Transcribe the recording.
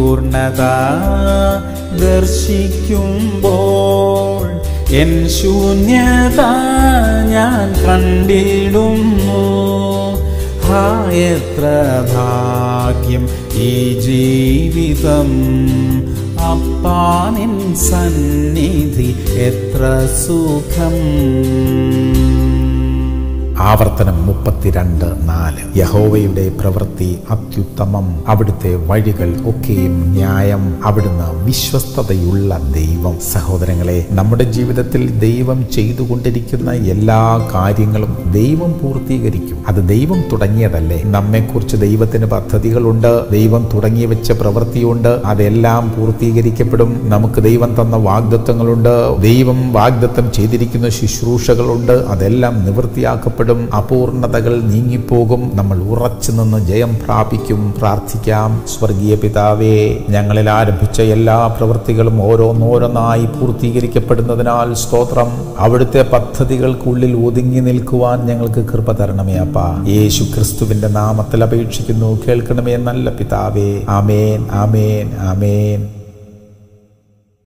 പൂർണ്ണത ദർശിക്കുമ്പോൾ എൻ ശൂന്യത ഞാൻ കണ്ടിടുന്നു ഹാ എത്ര ഭാഗ്യം ഈ ജീവിതം അപ്പാനിൻ സന്നിധി എത്ര സുഖം ആവർത്തനം മുപ്പത്തിരണ്ട് നാല് യഹോവയുടെ പ്രവൃത്തി അത്യുത്തമം അവിടുത്തെ വഴികൾ ഒക്കെയും ന്യായം അവിടുന്ന് വിശ്വസ്തതയുള്ള ദൈവം സഹോദരങ്ങളെ നമ്മുടെ ജീവിതത്തിൽ ദൈവം ചെയ്തുകൊണ്ടിരിക്കുന്ന എല്ലാ കാര്യങ്ങളും ദൈവം പൂർത്തീകരിക്കും അത് ദൈവം തുടങ്ങിയതല്ലേ നമ്മെക്കുറിച്ച് ദൈവത്തിന് പദ്ധതികളുണ്ട് ദൈവം തുടങ്ങി വെച്ച പ്രവൃത്തിയുണ്ട് അതെല്ലാം പൂർത്തീകരിക്കപ്പെടും നമുക്ക് ദൈവം തന്ന വാഗ്ദത്വങ്ങളുണ്ട് ദൈവം വാഗ്ദത്തം ചെയ്തിരിക്കുന്ന ശുശ്രൂഷകളുണ്ട് അതെല്ലാം നിവൃത്തിയാക്കപ്പെടും അപൂർണതകൾ നീങ്ങിപ്പോകും നമ്മൾ ഉറച്ചു നിന്ന് ജയം പ്രാപിക്കും പ്രാർത്ഥിക്കാം സ്വർഗീയ പിതാവേ ഞങ്ങളിൽ ആരംഭിച്ച എല്ലാ പ്രവൃത്തികളും ഓരോന്നോരോന്നായി പൂർത്തീകരിക്കപ്പെടുന്നതിനാൽ സ്തോത്രം അവിടുത്തെ പദ്ധതികൾക്കുള്ളിൽ ഒതുങ്ങി നിൽക്കുവാൻ ഞങ്ങൾക്ക് കൃപ തരണമേ അപ്പ യേശു ക്രിസ്തുവിന്റെ നാമത്തിൽ അപേക്ഷിക്കുന്നു കേൾക്കണമേ നല്ല പിതാവേ ആമേൻ ആമേൻ ആമേൻ